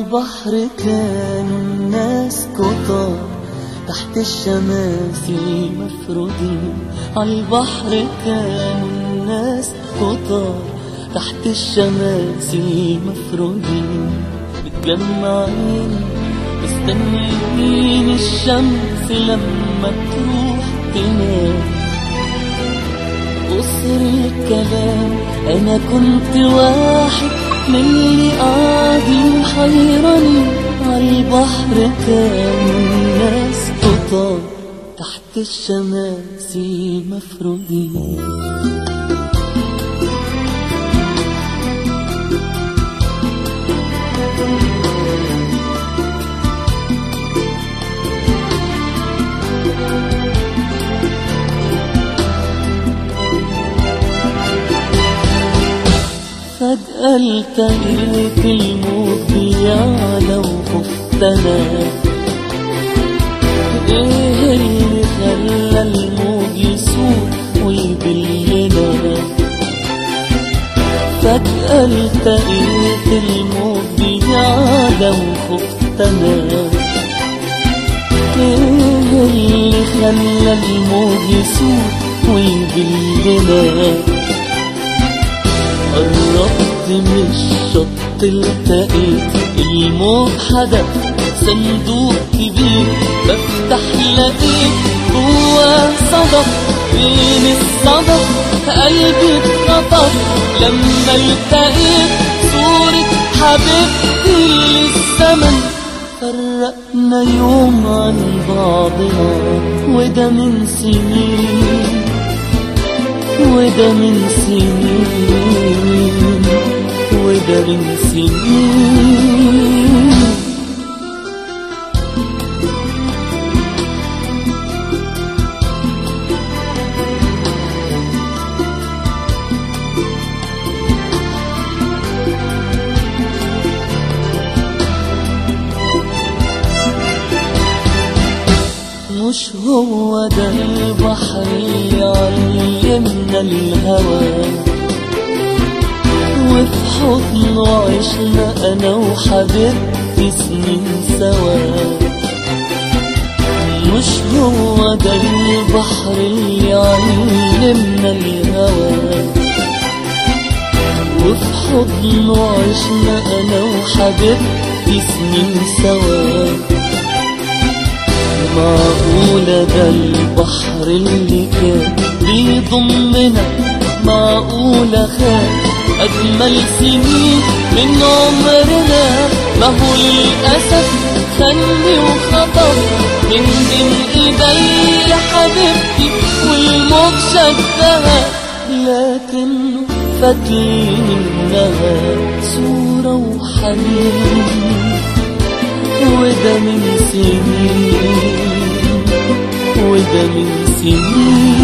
عالبحر كانوا الناس كتار تحت الشماسي مفرودين عالبحر كانوا الناس كتار تحت الشماسي مفرودين متجمعين مستنيين الشمس لما تروح تنام قصر الكلام انا كنت واحد من اللي قاعدين حيرانين عالبحر كانوا ناس قطار تحت الشماسي مفروضين فجأة التقيت الموت بيعلى وخفت انا ايه اللي خلى الموج يسوق ويبلنا فجأة التقيت الموج بيعلى وخفت انا ايه اللي خلى الموج يسوق ويبلنا قربت من الشط التقيت الموج حدف صندوق كبير بفتح لقيت جواه صدف بين الصدف قلبي اتخطف لما التقيت صورة حبيبتي اللي الزمن فرقنا يوم عن بعضنا وده من سنين وده من سنين وده من سنين مش هو ده البحر اللي علمنا الهوى وفي حضنه عشنا انا وحبيبتي سنين سوا مش هو ده البحر اللي علمنا الهوى وفي حضنه عشنا انا وحبيبتي سنين سوا معقولة ده البحر اللي كان بيضمنا معقولة خان أجمل سنين من عمرنا ما هو للأسف خلي وخطف من بين إيدي حبيبتي والموج شدها لكنه فاكرين إنها صورة وحنين وده من سنين وده من سنين